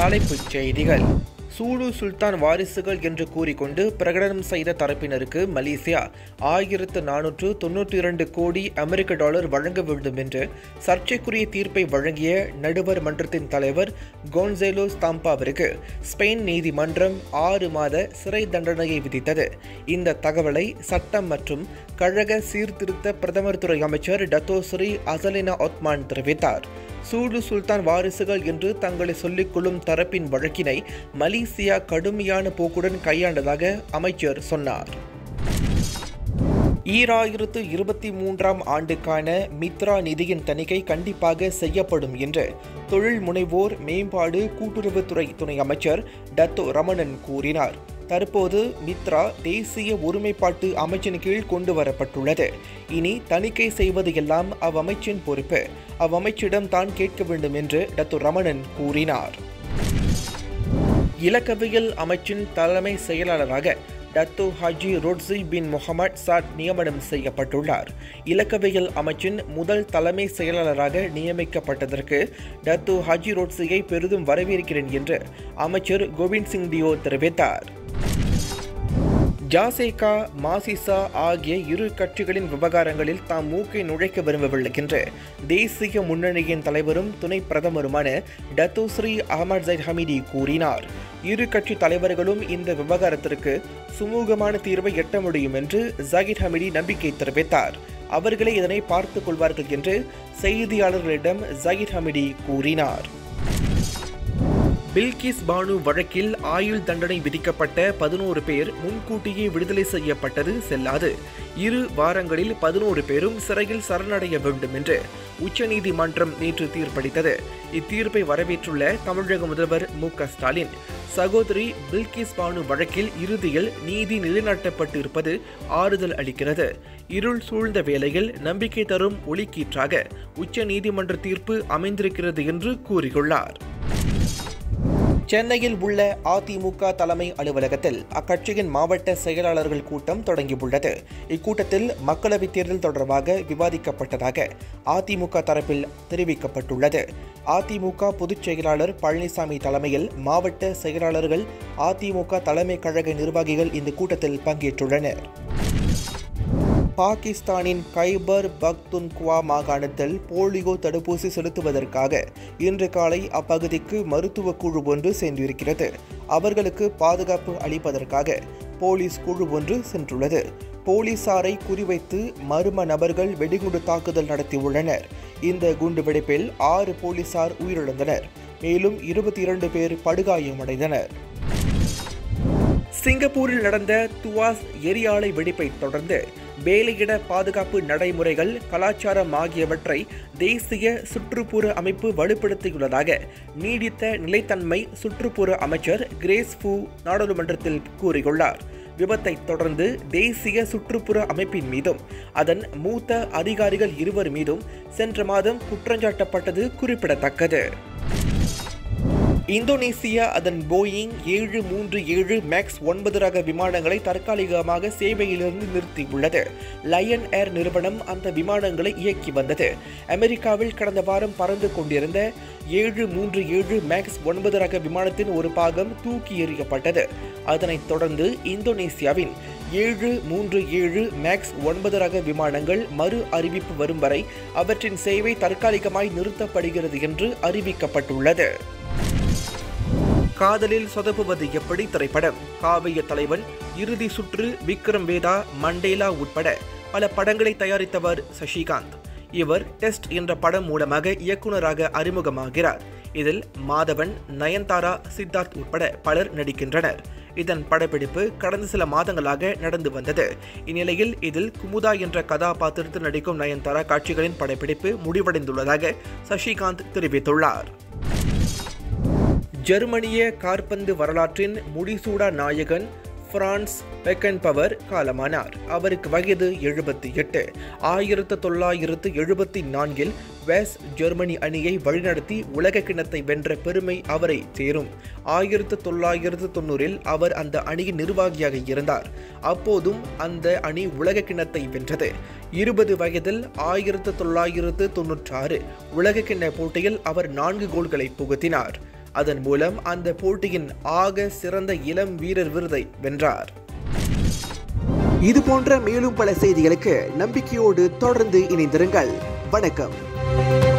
தலைப்புச் செய்திகள் சூடு சுல்தான் வாரிசுகள் என்று கூறிக்கொண்டு பிரகடனம் செய்த தரப்பினருக்கு மலேசியா ஆயிரத்து நானூற்று தொன்னூற்றி இரண்டு கோடி அமெரிக்க டாலர் வழங்க வேண்டும் என்று சர்ச்சைக்குரிய தீர்ப்பை வழங்கிய நடுவர் மன்றத்தின் தலைவர் கோன்சேலோ ஸ்தாம்பாவிற்கு ஸ்பெயின் நீதிமன்றம் ஆறு மாத சிறை தண்டனையை விதித்தது இந்த தகவலை சட்டம் மற்றும் கழக சீர்திருத்த பிரதமர் துறை அமைச்சர் டத்தோஸ்ரீ அசலினா ஒத்மான் தெரிவித்தார் சூடு சுல்தான் வாரிசுகள் என்று தங்களை சொல்லிக்கொள்ளும் தரப்பின் வழக்கினை மலேசியா கடுமையான போக்குடன் கையாண்டதாக அமைச்சர் சொன்னார் ஈராயிரத்து இருபத்தி மூன்றாம் ஆண்டுக்கான மித்ரா நிதியின் தணிக்கை கண்டிப்பாக செய்யப்படும் என்று தொழில் முனைவோர் மேம்பாடு கூட்டுறவுத்துறை துணை அமைச்சர் டத்தோ ரமணன் கூறினார் தற்போது மித்ரா தேசிய ஒருமைப்பாட்டு அமைச்சின் கீழ் கொண்டு வரப்பட்டுள்ளது இனி தணிக்கை செய்வது எல்லாம் அவ்வமைச்சின் பொறுப்பு அவ்வமைச்சிடம் தான் கேட்க வேண்டும் என்று டத்து ரமணன் கூறினார் இலக்கவியல் அமைச்சின் தலைமை செயலாளராக Datuk Haji Rodzi bin Mohamad Saad நியமனம் செய்யப்பட்டுள்ளார் இலக்கவியல் அமைச்சின் முதல் தலைமை செயலாளராக நியமிக்கப்பட்டதற்கு டத்து ஹாஜி ரோட்ஸியை பெரிதும் வரவேற்கிறேன் என்று அமைச்சர் கோவிந்த் சிங் தியோ தெரிவித்தார் ஜாசேகா மாசிசா ஆகிய இரு கட்சிகளின் விவகாரங்களில் தாம் மூக்கை நுழைக்க விரும்பவில்லை என்று தேசிய முன்னணியின் தலைவரும் துணை பிரதமருமான டத்தோஸ்ரீ அகமது ஜைட் ஹமீதி கூறினார் இரு கட்சி தலைவர்களும் இந்த விவகாரத்திற்கு சுமூகமான தீர்வை எட்ட முடியும் என்று ஜாகிர் ஹமீடி நம்பிக்கை தெரிவித்தார் அவர்களே இதனை பார்த்துக் கொள்வார்கள் என்று செய்தியாளர்களிடம் ஜாகிர் ஹமீடி கூறினார் பில்கிஸ் பானு வழக்கில் ஆயுள் தண்டனை விதிக்கப்பட்ட பதினோரு பேர் முன்கூட்டியே விடுதலை செய்யப்பட்டது செல்லாது இரு வாரங்களில் பதினோரு பேரும் சிறையில் சரணடைய வேண்டும் என்று உச்சநீதிமன்றம் நேற்று தீர்ப்பளித்தது இத்தீர்ப்பை வரவேற்றுள்ள தமிழக முதல்வர் மு ஸ்டாலின் சகோதரி பில்கிஸ் பானு வழக்கில் இறுதியில் நீதி நிலைநாட்டப்பட்டு இருப்பது ஆறுதல் அளிக்கிறது இருள் சூழ்ந்த வேளையில் நம்பிக்கை தரும் ஒளிக்கீற்றாக உச்ச நீதிமன்ற தீர்ப்பு அமைந்திருக்கிறது என்று கூறியுள்ளார் சென்னையில் உள்ள அதிமுக தலைமை அலுவலகத்தில் அக்கட்சியின் மாவட்ட செயலாளர்கள் கூட்டம் தொடங்கியுள்ளது இக்கூட்டத்தில் மக்களவைத் தேர்தல் தொடர்பாக விவாதிக்கப்பட்டதாக அதிமுக தரப்பில் தெரிவிக்கப்பட்டுள்ளது அதிமுக பொதுச் செயலாளர் பழனிசாமி தலைமையில் மாவட்ட செயலாளர்கள் அதிமுக தலைமை கழக நிர்வாகிகள் இந்த கூட்டத்தில் பங்கேற்றுள்ளனர் பாகிஸ்தானின் கைபர் பக்துன்குவா மாகாணத்தில் போலியோ தடுப்பூசி செலுத்துவதற்காக இன்று காலை அப்பகுதிக்கு மருத்துவ குழு ஒன்று சென்றிருக்கிறது அவர்களுக்கு பாதுகாப்பு அளிப்பதற்காக போலீஸ் குழு ஒன்று சென்றுள்ளது போலீசாரை குறிவைத்து மர்ம நபர்கள் வெடிகுண்டு தாக்குதல் நடத்தியுள்ளனர் இந்த குண்டுவெடிப்பில் ஆறு போலீசார் உயிரிழந்தனர் மேலும் இருபத்தி இரண்டு பேர் படுகாயமடைந்தனர் சிங்கப்பூரில் நடந்த துவாஸ் எரியாலை வெடிப்பை தொடர்ந்து வேலையிட பாதுகாப்பு நடைமுறைகள் கலாச்சாரம் ஆகியவற்றை தேசிய சுற்றுப்புற அமைப்பு வலுப்படுத்தியுள்ளதாக நீடித்த நிலைத்தன்மை சுற்றுப்புற அமைச்சர் கிரேஸ் ஃபூ நாடாளுமன்றத்தில் கூறியுள்ளார் விபத்தை தொடர்ந்து தேசிய சுற்றுப்புற அமைப்பின் மீதும் அதன் மூத்த அதிகாரிகள் இருவர் மீதும் சென்ற மாதம் குற்றஞ்சாட்டப்பட்டது குறிப்பிடத்தக்கது இந்தோனேசியா அதன் போயிங் ஏழு மூன்று ஏழு மேக்ஸ் ஒன்பது ரக விமானங்களை தற்காலிகமாக சேவையிலிருந்து நிறுத்தியுள்ளது லயன் ஏர் நிறுவனம் அந்த விமானங்களை இயக்கி வந்தது அமெரிக்காவில் கடந்த வாரம் பறந்து கொண்டிருந்த ஏழு மூன்று ஏழு மேக்ஸ் ஒன்பது ரக விமானத்தின் ஒரு பாகம் தூக்கி எறியப்பட்டது அதனைத் தொடர்ந்து இந்தோனேசியாவின் ஏழு மூன்று ஏழு மேக்ஸ் ஒன்பது ரக விமானங்கள் மறு அறிவிப்பு வரும் வரை அவற்றின் சேவை தற்காலிகமாய் நிறுத்தப்படுகிறது என்று அறிவிக்கப்பட்டுள்ளது காதலில் சொதப்புவது எப்படி திரைப்படம் காவிய தலைவன் இறுதி சுற்று விக்ரம் வேதா மண்டேலா உட்பட பல படங்களை தயாரித்தவர் சசிகாந்த் இவர் டெஸ்ட் என்ற படம் மூலமாக இயக்குநராக அறிமுகமாகிறார் இதில் மாதவன் நயன்தாரா சித்தார்த் உட்பட பலர் நடிக்கின்றனர் இதன் படப்பிடிப்பு கடந்த சில மாதங்களாக நடந்து வந்தது இந்நிலையில் இதில் குமுதா என்ற கதாபாத்திரத்தில் நடிக்கும் நயன்தாரா காட்சிகளின் படப்பிடிப்பு முடிவடைந்துள்ளதாக சசிகாந்த் தெரிவித்துள்ளார் ஜெர்மனிய கார்பந்து வரலாற்றின் முடிசூடா நாயகன் பிரான்ஸ் பெக்கன்பவர் காலமானார் அவருக்கு வயது எழுபத்தி எட்டு ஆயிரத்து தொள்ளாயிரத்து எழுபத்தி நான்கில் வெஸ்ட் ஜெர்மனி அணியை வழிநடத்தி உலக கிண்ணத்தை வென்ற பெருமை அவரை சேரும் ஆயிரத்து தொள்ளாயிரத்து தொண்ணூறில் அவர் அந்த அணியின் நிர்வாகியாக இருந்தார் அப்போதும் அந்த அணி உலக கிண்ணத்தை வென்றது இருபது வயதில் ஆயிரத்து தொள்ளாயிரத்து தொன்னூற்றாறு உலக கிண்ண போட்டியில் அவர் நான்கு கோல்களை புகுத்தினார் அதன் மூலம் அந்த போட்டியின் ஆக சிறந்த இளம் வீரர் விருதை வென்றார் இது போன்ற மேலும் பல செய்திகளுக்கு நம்பிக்கையோடு தொடர்ந்து இணைந்திருங்கள் வணக்கம்